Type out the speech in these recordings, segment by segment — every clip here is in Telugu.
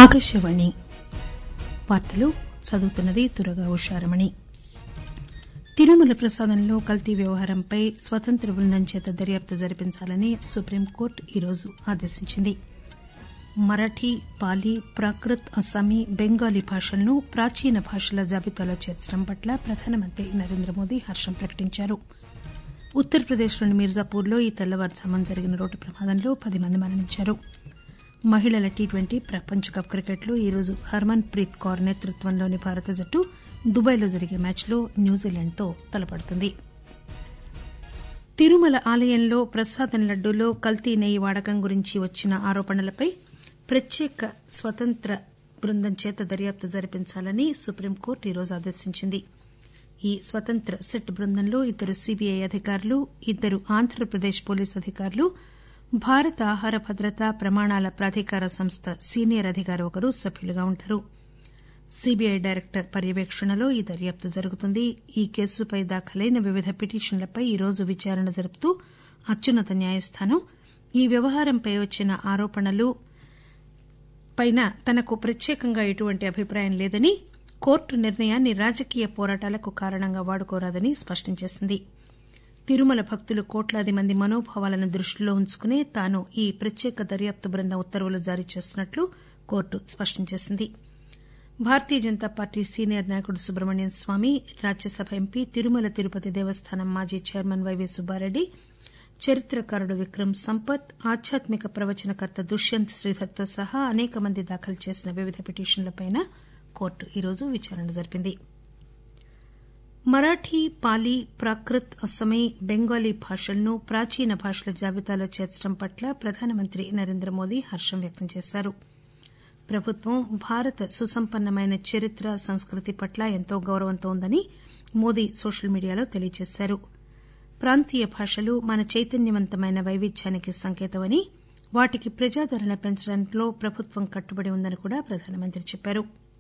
ఆకాశవాణి వార్తలు చదువుతున్నది తురగా ఉషారమణి తిరుమల ప్రసాదంలో కల్తీ వ్యవహారంపై స్వతంత్ర బృందం చేత దర్యాప్తు జరిపించాలని సుప్రీంకోర్టు ఈరోజు ఆదేశించింది మరాఠీ పాలీ ప్రాకృత్ అస్సామీ బెంగాలీ భాషలను ప్రాచీన భాషల జాబితాలో చేర్చడం పట్ల ప్రధానమంత్రి నరేంద్రమోదీ హర్షం ప్రకటించారు ఉత్తరప్రదేశ్లోని మీర్జాపూర్లో ఈ తెల్లవారుజామున జరిగిన రోడ్డు ప్రమాదంలో పది మంది మరణించారు మహిళల టీ ట్వంటీ ప్రపంచ కప్ క్రికెట్లో ఈరోజు హర్మన్ ప్రీత్ కౌర్ నేతృత్వంలోని భారత జట్టు దుబాయ్లో జరిగే మ్యాచ్లో న్యూజిలాండ్తో తలపడుతుంది తిరుమల ఆలయంలో ప్రసాదం లడ్డూలో కల్తీ నెయ్యి వాడకం గురించి వచ్చిన ఆరోపణలపై ప్రత్యేక స్వతంత్ర బృందం చేత దర్యాప్తు జరిపించాలని సుప్రీంకోర్టు ఈరోజు ఆదేశించింది ఈ స్వతంత్ర సిట్ బృందంలో ఇద్దరు సీబీఐ అధికారులు ఇద్దరు ఆంధ్రప్రదేశ్ పోలీసు అధికారులు భారత ఆహార భద్రత ప్రమాణాల ప్రాధికార సంస్థ సీనియర్ అధికారి ఒకరు సభ్యులుగా ఉంటారు సీబీఐ డైరెక్టర్ పర్యవేక్షణలో ఈ దర్యాప్తు జరుగుతుంది ఈ కేసుపై దాఖలైన వివిధ పిటిషన్లపై ఈరోజు విచారణ జరుపుతూ అత్యున్నత న్యాయస్థానం ఈ వ్యవహారంపై వచ్చిన ఆరోపణలు పైన తనకు ప్రత్యేకంగా ఎటువంటి అభిప్రాయం లేదని కోర్టు నిర్ణయాన్ని రాజకీయ పోరాటాలకు కారణంగా వాడుకోరాదని స్పష్టం చేసింది తిరుమల భక్తులు కోట్లాది మంది మనోభావాలను దృష్టిలో ఉంచుకునే తాను ఈ ప్రత్యేక దర్యాప్తు బృందం ఉత్తర్వులు జారీ చేస్తున్నట్లు కోర్టు స్పష్టం చేసింది భారతీయ జనతా పార్టీ సీనియర్ నాయకుడు సుబ్రహ్మణ్యం స్వామి రాజ్యసభ ఎంపీ తిరుమల తిరుపతి దేవస్థానం మాజీ చైర్మన్ వైవీ సుబ్బారెడ్డి చరిత్రకారుడు విక్రమ్ సంపత్ ఆధ్యాత్మిక ప్రవచనకర్త దుష్యంత్ శ్రీధర్తో సహా అనేక మంది దాఖలు చేసిన వివిధ పిటిషన్లపై కోర్టు ఈరోజు విచారణ జరిపింది మరాఠీ పాలీ ప్రాకృత్ అస్సమీ బెంగాలీ భాషలను ప్రాచీన భాషల జాబితాలో చేర్చడం పట్ల ప్రధానమంత్రి నరేంద్రమోదీ హర్షం వ్యక్తం చేశారు ప్రభుత్వం భారత సుసంపన్నమైన చరిత్ర సంస్కృతి పట్ల ఎంతో గౌరవంతో ఉందని మోదీ సోషల్ మీడియాలో తెలియజేశారు ప్రాంతీయ భాషలు మన చైతన్యవంతమైన వైవిధ్యానికి సంకేతమని వాటికి ప్రజాదరణ పెంచడంలో ప్రభుత్వం కట్టుబడి ఉందని కూడా ప్రధానమంత్రి చెప్పారు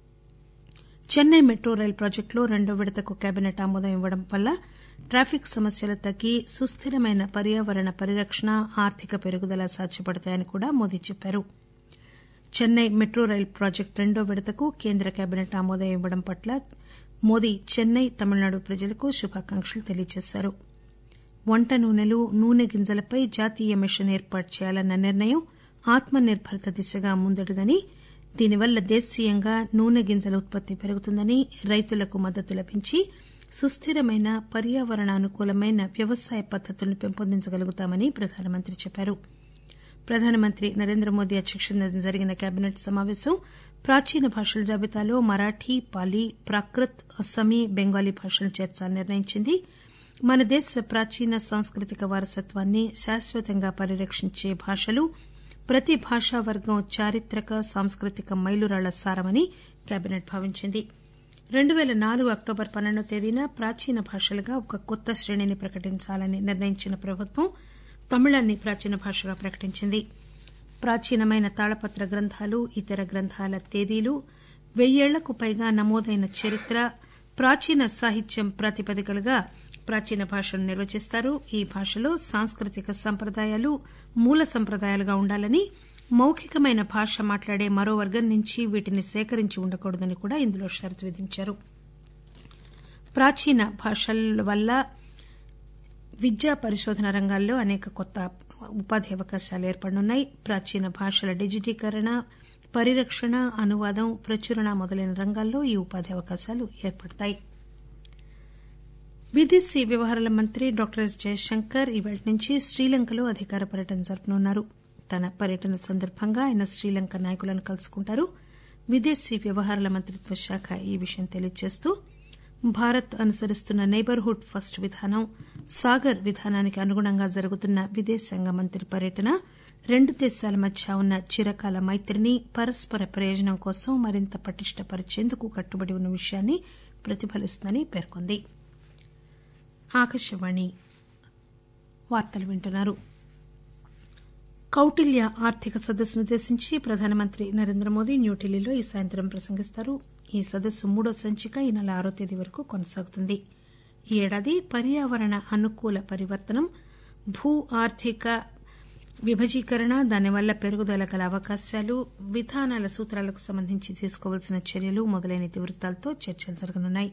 చెన్నై మెట్రో రైలు ప్రాజెక్టులో రెండో విడతకు కేబినెట్ ఆమోదం ఇవ్వడం వల్ల ట్రాఫిక్ సమస్యలు తగ్గి సుస్దిరమైన పర్యావరణ పరిరక్షణ ఆర్థిక పెరుగుదల సాధ్యపడతాయని కూడా మోదీ చెప్పారు చెన్నై మెట్రో రైలు ప్రాజెక్టు రెండో విడతకు కేంద్ర కేబినెట్ ఆమోదం ఇవ్వడం పట్ల మోదీ చెన్నై తమిళనాడు ప్రజలకు శుభాకాంక్షలు తెలియజేశారు వంట నూనెలు నూనె గింజలపై జాతీయ మిషన్ ఏర్పాటు చేయాలన్న నిర్ణయం ఆత్మ నిర్బరత దిశగా ముందడుగని దీనివల్ల దేశీయంగా నూనె గింజల ఉత్పత్తి పెరుగుతుందని రైతులకు మద్దతు లభించి సుస్దిరమైన పర్యావరణ అనుకూలమైన వ్యవసాయ పద్దతులను పెంపొందించగలుగుతామని ప్రధానమంత్రి చెప్పారు ప్రధానమంత్రి నరేంద్రమోదీ అధ్యక్షతన జరిగిన కేబినెట్ సమాపేశం ప్రాచీన భాషల జాబితాలో మరాఠీ పాలీ ప్రాకృత్ అస్సామీ బెంగాలీ భాషలను చేర్చాలని నిర్ణయించింది మన దేశ ప్రాచీన సాంస్కృతిక వారసత్వాన్ని శాశ్వతంగా పరిరక్షించే భాషలు ప్రతి భాషా వర్గం చారిత్రక సాంస్కృతిక మైలురాళ్ల సారమని కేబినెట్ భావించింది రెండు పేల నాలుగు అక్టోబర్ పన్నెండో తేదీన ప్రాచీన భాషలుగా ఒక కొత్త శ్రేణిని ప్రకటించాలని నిర్ణయించిన ప్రభుత్వం తమిళాన్ని ప్రాచీన భాషగా ప్రకటించింది ప్రాచీనమైన తాళపత్ర గ్రంథాలు ఇతర గ్రంథాల తేదీలు వెయ్యేళ్లకు పైగా నమోదైన చరిత్ర ప్రాచీన సాహిత్యం ప్రాతిపదికలుగా ప్రాచీన భాషను నిర్వచిస్తారు ఈ భాషలో సాంస్కృతిక సంప్రదాయాలు మూల సంప్రదాయాలుగా ఉండాలని మౌఖికమైన భాష మాట్లాడే మరో వర్గం నుంచి వీటిని సేకరించి ఉండకూడదని కూడా ఇందులో షరతు విధించారు ప్రాచీన భాషల వల్ల విద్యా పరిశోధన రంగాల్లో అనేక కొత్త ఉపాధి అవకాశాలు ఏర్పడనున్నాయి ప్రాచీన భాషల డిజిటీకరణ పరిరక్షణ అనువాదం ప్రచురణ మొదలైన రంగాల్లో ఈ ఉపాధి అవకాశాలు ఏర్పడతాయి విదేశీ వ్యవహారాల మంత్రి డాక్టర్ ఎస్ జయశంకర్ ఈవేళ నుంచి శ్రీలంకలో అధికార పర్యటన జరపనున్నారు తన పర్యటన సందర్భంగా ఆయన శ్రీలంక నాయకులను కలుసుకుంటారు విదేశీ వ్యవహారాల మంత్రిత్వ శాఖ ఈ విషయం తెలియజేస్తూ భారత్ అనుసరిస్తున్న నైబర్హుడ్ ఫస్ట్ విధానం సాగర్ విధానానికి అనుగుణంగా జరుగుతున్న విదేశాంగ మంత్రి పర్యటన రెండు దేశాల మధ్య ఉన్న చిరకాల మైత్రిని పరస్పర ప్రయోజనం కోసం మరింత పటిష్టపరిచేందుకు కట్టుబడి ఉన్న విషయాన్ని ప్రతిఫలిస్తుందని పేర్కొంది ఆకాశవాణి వార్తలు వింటున్నారు కౌటిల్య ఆర్థిక సదస్సునుద్దేశించి ప్రధానమంత్రి నరేంద్రమోదీ న్యూఢిల్లీలో ఈ సాయంత్రం ప్రసంగిస్తారు ఈ సదస్సు మూడో సంచిక ఈ నెల ఆరో తేదీ వరకు కొనసాగుతుంది ఈ ఏడాది పర్యావరణ అనుకూల పరివర్తనం భూ ఆర్థిక విభజీకరణ దానివల్ల పెరుగుదల గల అవకాశాలు విధానాల సూత్రాలకు సంబంధించి తీసుకోవాల్సిన చర్యలు మొదలైన ఇతివృత్తాలతో చర్చలు జరగనున్నాయి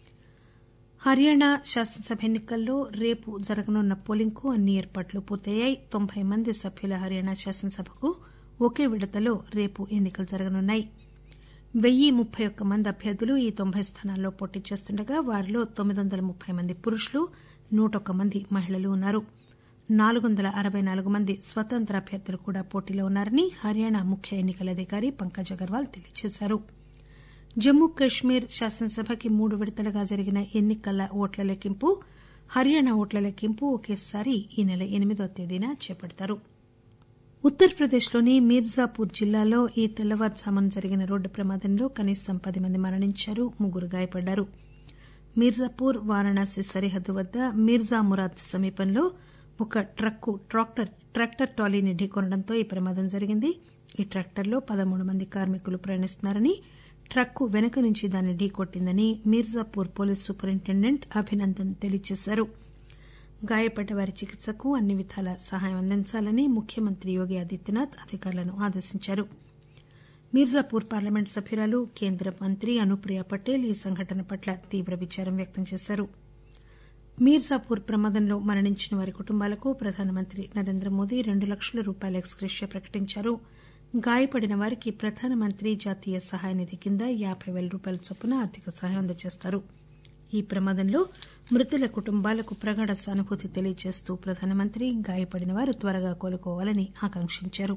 హర్యానా శాసనసభ ఎన్నికల్లో రేపు జరగనున్న పోలింగ్ కు అన్ని ఏర్పాట్లు పూర్తయ్యాయి తొంభై మంది సభ్యుల హర్యానా శాసనసభకు ఒకే విడతలో రేపు ఎన్నికలు జరగనున్నాయి వెయ్యి ముప్పై ఒక్క మంది అభ్యర్థులు ఈ తొంభై స్థానాల్లో పోటీ చేస్తుండగా వారిలో తొమ్మిది వందల ముప్పై మంది పురుషులు నూట ఒక్క మంది మహిళలు ఉన్నారు నాలుగు వందల అరవై నాలుగు మంది స్వతంత్ర అభ్యర్థులు కూడా పోటీలో ఉన్నారని హర్యానా ముఖ్య ఎన్నికల అధికారి పంకజ్ అగర్వాల్ తెలియజేశారు జమ్మూ కశ్మీర్ శాసనసభకి మూడు విడతలుగా జరిగిన ఎన్నికల ఓట్ల లెక్కింపు హర్యానా ఓట్ల లెక్కింపు ఒకేసారి ఈ నెల ఎనిమిదో తేదీన చేపడతారు ఉత్తరప్రదేశ్లోని మీర్జాపూర్ జిల్లాలో ఈ తెల్లవారుజామున జరిగిన రోడ్డు ప్రమాదంలో కనీసం పది మంది మరణించారు ముగ్గురు గాయపడ్డారు మీర్జాపూర్ వారణాసి సరిహద్దు వద్ద మీర్జా మురాద్ సమీపంలో ఒక ట్రక్కు ట్రాక్టర్ ట్రాక్టర్ ట్రాలీని ఢీకొనడంతో ఈ ప్రమాదం జరిగింది ఈ ట్రాక్టర్లో పదమూడు మంది కార్మికులు ప్రయాణిస్తున్నారని ట్రక్కు వెనుక నుంచి దాన్ని ఢీకొట్టిందని మీర్జాపూర్ పోలీస్ సూపరింటెండెంట్ అభినందన్ తెలియజేశారు గాయపడ్డ వారి చికిత్సకు అన్ని విధాల సహాయం అందించాలని ముఖ్యమంత్రి యోగి ఆదిత్యనాథ్ అధికారులను ఆదేశించారు మీర్జాపూర్ పార్లమెంట్ సభ్యురాలు కేంద్ర మంత్రి అనుప్రియ పటేల్ ఈ సంఘటన పట్ల తీవ్ర విచారం వ్యక్తం చేశారు మీర్జాపూర్ ప్రమాదంలో మరణించిన వారి కుటుంబాలకు ప్రధానమంత్రి నరేంద్ర మోదీ రెండు లక్షల రూపాయల ఎక్స్గ్రేషియా ప్రకటించారు గాయపడిన వారికి ప్రధానమంత్రి జాతీయ సహాయ నిధి కింద యాబై పేల రూపాయల చొప్పున ఆర్థిక సహాయం అందజేస్తారు ఈ ప్రమాదంలో మృతుల కుటుంబాలకు ప్రగాఢ సానుభూతి తెలియజేస్తూ ప్రధానమంత్రి గాయపడిన వారు త్వరగా కోలుకోవాలని ఆకాంక్షించారు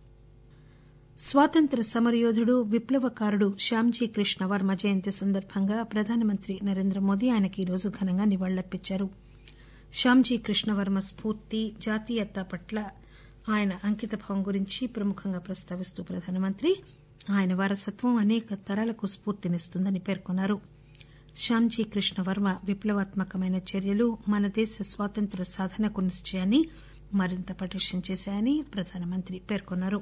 స్వాతంత్ర సమరయోధుడు విప్లవకారుడు శ్యామ్జీ కృష్ణ వర్మ జయంతి సందర్భంగా ప్రధానమంత్రి నరేంద్ర మోదీ ఆయనకు ఈరోజు ఘనంగా నివాళులర్పించారు శ్యామ్జీ కృష్ణవర్మ స్పూర్తి జాతీయత పట్ల ఆయన అంకితభావం గురించి ప్రముఖంగా ప్రస్తావిస్తూ ప్రధానమంత్రి ఆయన వారసత్వం అనేక తరాలకు స్పూర్తినిస్తుందని పేర్కొన్నారు శ్యామ్జీ కృష్ణ వర్మ విప్లవాత్మకమైన చర్యలు మన దేశ స్వాతంత్ర్య సాధనకు నిశ్చయాన్ని మరింత పటిష్టం చేశాయని ప్రధానమంత్రి పేర్కొన్నారు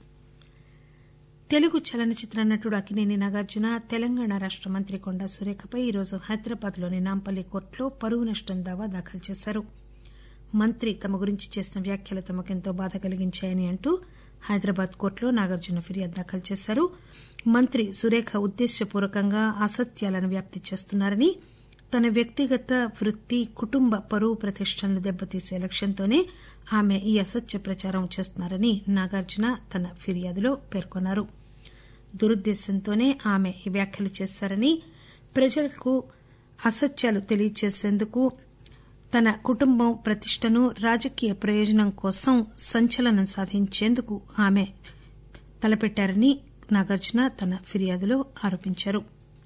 తెలుగు చలనచిత్ర నటుడు అక్కినేని నాగార్జున తెలంగాణ రాష్ట మంత్రి కొండా సురేఖపై ఈరోజు హైదరాబాద్ లోని నాంపల్లి కోర్టులో పరువు నష్టం దావా దాఖలు చేశారు మంత్రి తమ గురించి చేసిన వ్యాఖ్యలు తమకెంతో బాధ కలిగించాయని అంటూ హైదరాబాద్ కోర్టులో నాగార్జున ఫిర్యాదు దాఖలు చేశారు మంత్రి సురేఖ ఉద్దేశ్యపూర్వకంగా అసత్యాలను వ్యాప్తి చేస్తున్నారని తన వ్యక్తిగత వృత్తి కుటుంబ పరువు ప్రతిష్టలను దెబ్బతీసే లక్ష్యంతోనే ఆమె ఈ అసత్య ప్రచారం చేస్తున్నారని నాగార్జున తన ఫిర్యాదులో పేర్కొన్నారు దురుద్దేశంతోనే ఆమె ఈ వ్యాఖ్యలు చేశారని ప్రజలకు అసత్యాలు తెలియజేసేందుకు తన కుటుంబం ప్రతిష్టను రాజకీయ ప్రయోజనం కోసం సంచలనం సాధించేందుకు ఆమె తలపెట్టారని నాగార్జున తన ఫిర్యాదులో ఆరోపించారు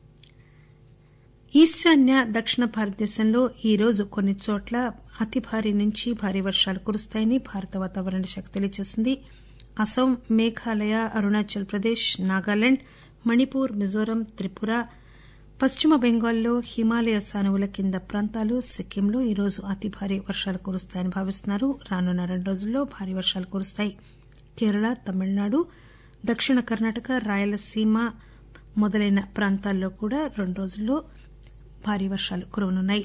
ఈశాన్య దక్షిణ భారతదేశంలో ఈరోజు కొన్ని చోట్ల అతి భారీ నుంచి భారీ వర్షాలు కురుస్తాయని భారత వాతావరణ శాఖ తెలియజేసింది అస్సాం మేఘాలయ అరుణాచల్ ప్రదేశ్ నాగాలాండ్ మణిపూర్ మిజోరం త్రిపుర పశ్చిమ బెంగాల్లో హిమాలయ సానువుల కింద ప్రాంతాలు సిక్కింలో ఈరోజు అతి భారీ వర్షాలు కురుస్తాయని భావిస్తున్నారు రానున్న రెండు రోజుల్లో భారీ వర్షాలు కురుస్తాయి కేరళ తమిళనాడు దక్షిణ కర్ణాటక రాయలసీమ మొదలైన ప్రాంతాల్లో కూడా రెండు రోజుల్లో భారీ వర్షాలు కురవనున్నాయి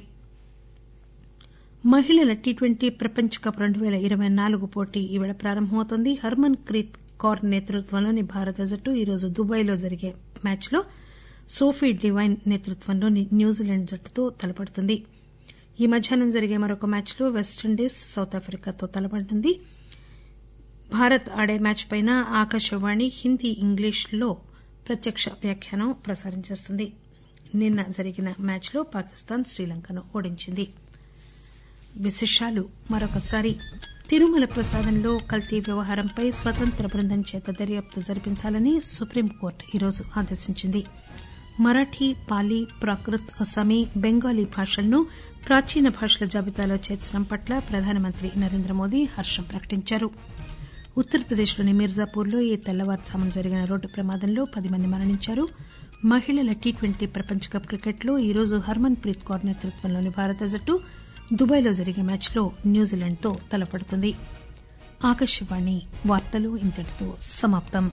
మహిళల టీ ట్వంటీ ప్రపంచ కప్ రెండు పేల ఇరవై నాలుగు పోటీ ఈవేళ ప్రారంభమవుతోంది హర్మన్ క్రీత్ కౌర్ నేతృత్వంలోని భారత జట్టు ఈరోజు దుబాయ్లో జరిగే మ్యాచ్లో సోఫీ డివైన్ నేతృత్వంలోని న్యూజిలాండ్ జట్టుతో తలపడుతుంది ఈ మధ్యాహ్నం జరిగే మరొక మ్యాచ్లో వెస్టిండీస్ సౌత్ ఆఫ్రికాతో తలపడనుంది భారత్ ఆడే మ్యాచ్ పైన ఆకాశవాణి హిందీ ఇంగ్లీష్లో ప్రత్యక్ష వ్యాఖ్యానం ప్రసారం చేస్తుంది నిన్న జరిగిన మ్యాచ్లో పాకిస్తాన్ శ్రీలంకను ఓడించింది విశేషాలు మరొకసారి తిరుమల ప్రసాదంలో కల్తీ వ్యవహారంపై స్వతంత్ర బృందం చేత దర్యాప్తు జరిపించాలని సుప్రీంకోర్టు ఈరోజు ఆదేశించింది మరాఠీ పాలీ ప్రాకృత్ అస్సామీ బెంగాలీ భాషలను ప్రాచీన భాషల జాబితాలో చేర్చడం పట్ల ప్రధానమంత్రి నరేంద్ర మోదీ హర్షం ప్రకటించారు ఉత్తరప్రదేశ్లోని మీర్జాపూర్లో ఈ తెల్లవారుజామున జరిగిన రోడ్డు ప్రమాదంలో పది మంది మరణించారు మహిళల టీ ట్వంటీ ప్రపంచ కప్ క్రికెట్లో ఈరోజు హర్మన్ ప్రీత్ కౌర్ నేతృత్వంలోని భారత జట్టు దుబాయ్లో జరిగే మ్యాచ్లో న్యూజిలాండ్తో తలపడుతుంది ఆకాశవాణి వార్తలు ఇంతటితో సమాప్తం